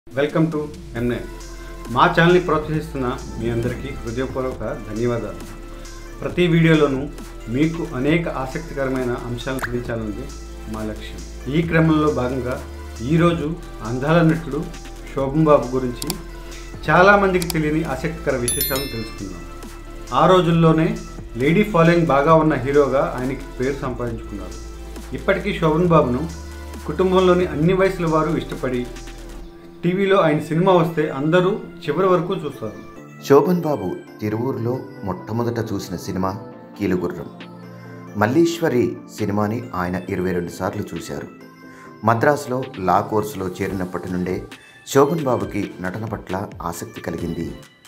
welcome to ఎంనే మా ఛానల్ని ప్రోత్సహిస్తున్న మీ అందరికీ హృదయపూర్వక ధన్యవాదాలు ప్రతి వీడియోలోనూ మీకు అనేక ఆసక్తికరమైన అంశాలను అందించాలన్నది మా లక్ష్యం ఈ క్రమంలో భాగంగా ఈరోజు అందాల నటుడు శోభన్ బాబు గురించి చాలామందికి తెలియని ఆసక్తికర విశేషాలను తెలుసుకుందాం ఆ రోజుల్లోనే లేడీ ఫాలోయింగ్ బాగా ఉన్న హీరోగా ఆయనకి పేరు సంపాదించుకున్నారు ఇప్పటికీ శోభన్ బాబును కుటుంబంలోని అన్ని వయసుల వారు ఇష్టపడి టీవీలో ఆయన సినిమా వస్తే అందరూ చివరి వరకు చూస్తారు శోభన్ బాబు తిరువూరులో మొట్టమొదట చూసిన సినిమా కీలుగుర్రం మల్లీశ్వరి సినిమాని ఆయన ఇరవై రెండు సార్లు చూశారు మద్రాసులో లా కోర్సులో చేరినప్పటి నుండే శోభన్ బాబుకి నటన పట్ల ఆసక్తి కలిగింది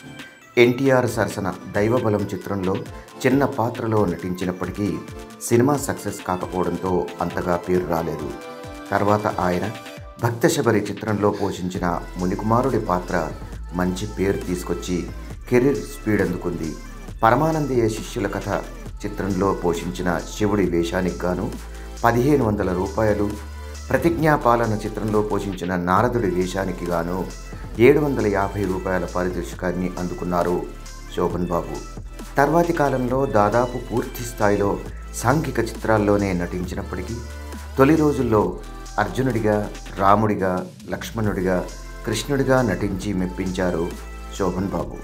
ఎన్టీఆర్ సరసన దైవబలం చిత్రంలో చిన్న పాత్రలో నటించినప్పటికీ సినిమా సక్సెస్ కాకపోవడంతో అంతగా పేరు రాలేదు తర్వాత ఆయన భక్తశబరి చిత్రంలో పోషించిన మునికుమారుడి పాత్ర మంచి పేరు తీసుకొచ్చి కెరీర్ స్పీడ్ అందుకుంది పరమానందయ్య శిష్యుల కథ చిత్రంలో పోషించిన శివుడి వేషానికి గాను పదిహేను వందల రూపాయలు ప్రతిజ్ఞాపాలన చిత్రంలో పోషించిన నారదుడి వేషానికి గాను ఏడు వందల యాభై రూపాయల పారితోషికాన్ని అందుకున్నారు శోభన్ బాబు తర్వాతి కాలంలో దాదాపు పూర్తి స్థాయిలో సాంఘిక చిత్రాల్లోనే నటించినప్పటికీ తొలి రోజుల్లో అర్జునుడిగా రాముడిగా లక్ష్మణుడిగా కృష్ణుడిగా నటించి మెప్పించారు శోభన్ బాబు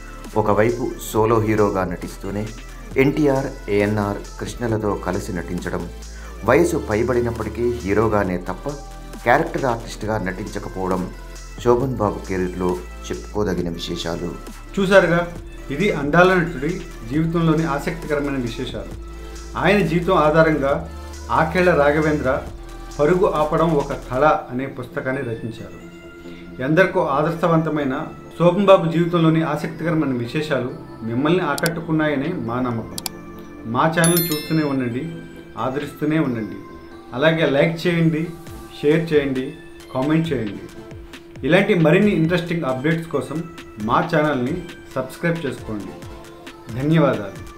ఒకవైపు సోలో హీరోగా నటిస్తూనే ఎన్టీఆర్ ఏఎన్ఆర్ కృష్ణలతో కలిసి నటించడం వయసు పైబడినప్పటికీ హీరోగానే తప్ప క్యారెక్టర్ ఆర్టిస్ట్గా నటించకపోవడం శోభన్ బాబు కెరీర్లో చెప్పుకోదగిన విశేషాలు చూసారుగా ఇది అందాల నటుడి జీవితంలోని ఆసక్తికరమైన విశేషాలు ఆయన జీవితం ఆధారంగా ఆకేళ్ల రాఘవేంద్ర పరుగు ఆపడం ఒక కళ అనే పుస్తకాన్ని రచించారు ఎందరికో ఆదర్శవంతమైన శోభన్ బాబు జీవితంలోని ఆసక్తికరమైన విశేషాలు మిమ్మల్ని ఆకట్టుకున్నాయనే మా నమ్మకం మా ఛానల్ చూస్తూనే ఉండండి ఆదరిస్తూనే ఉండండి అలాగే లైక్ చేయండి షేర్ చేయండి కామెంట్ చేయండి ఇలాంటి మరిన్ని ఇంట్రెస్టింగ్ అప్డేట్స్ కోసం మా ఛానల్ని సబ్స్క్రైబ్ చేసుకోండి ధన్యవాదాలు